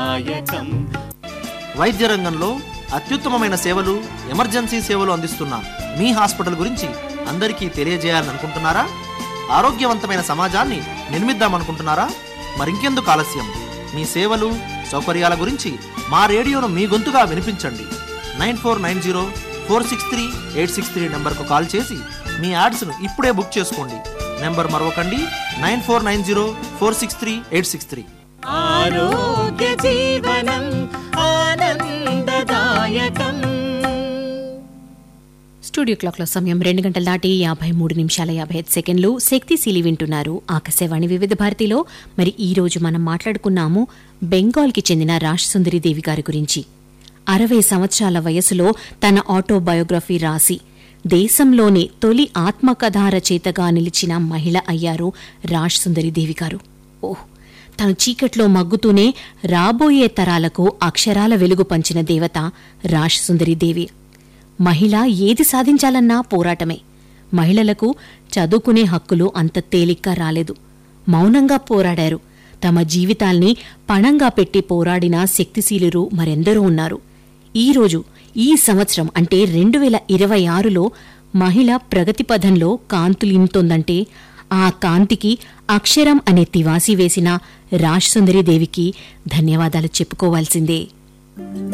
దాయకం వైద్య రంగంలో అత్యుత్తమమైన సేవలు ఎమర్జెన్సీ సేవలు అందిస్తున్న మీ హాస్పిటల్ గురించి అందరికీ తెలియజేయాలనుకుంటున్నారా ఆరోగ్యవంతమైన సమాజాన్ని నిర్మిద్దామనుకుంటున్నారా మరింకెందుకు ఆలస్యం మీ సేవలు సౌకర్యాల గురించి మా రేడియోను మీ గొంతుగా వినిపించండి nine four nine zero four six three eight six three నెంబర్కు కాల్ చేసి మీ యాడ్స్ను ఇప్పుడే బుక్ చేసుకోండి నెంబర్ మరొకండి nine four nine zero four six three eight six three ఆరోగ్య జీవనం ఆనందదాయకం స్టూడియో క్లాక్లో సమయం రెండు గంటల దాటి యాభై మూడు నిమిషాల యాభై ఐదు సెకండ్లు శక్తిశీలి వింటున్నారు ఆకాశవాణి వివిధ భారతిలో మరి ఈ రోజు మనం మాట్లాడుకున్నాము బెంగాల్కి చెందిన రాజసుందరి దేవి గారి గురించి అరవై సంవత్సరాల వయసులో తన ఆటోబయోగ్రఫీ రాసి దేశంలోనే తొలి ఆత్మకథా రచయితగా నిలిచిన మహిళ అయ్యారు రాజసుందరి దేవి గారు ఓహ్ తను చీకట్లో మగ్గుతూనే రాబోయే తరాలకు అక్షరాల వెలుగు పంచిన దేవత రాజసుందరి దేవి మహిళ ఏది సాధించాలన్నా పోరాటమే మహిళలకు చదువుకునే హక్కులు అంత తేలిగ్గా రాలేదు మౌనంగా పోరాడారు తమ జీవితాల్ని పణంగా పెట్టి పోరాడిన శక్తిశీలురు మరెందరో ఉన్నారు ఈ రోజు ఈ సంవత్సరం అంటే రెండు వేల ఇరవై ఆరులో మహిళ ప్రగతి పథంలో కాంతులింతోందంటే ఆ కాంతికి అక్షరం అనే తివాసి వేసిన రాజ్ సుందరి దేవికి ధన్యవాదాలు చెప్పుకోవాల్సిందే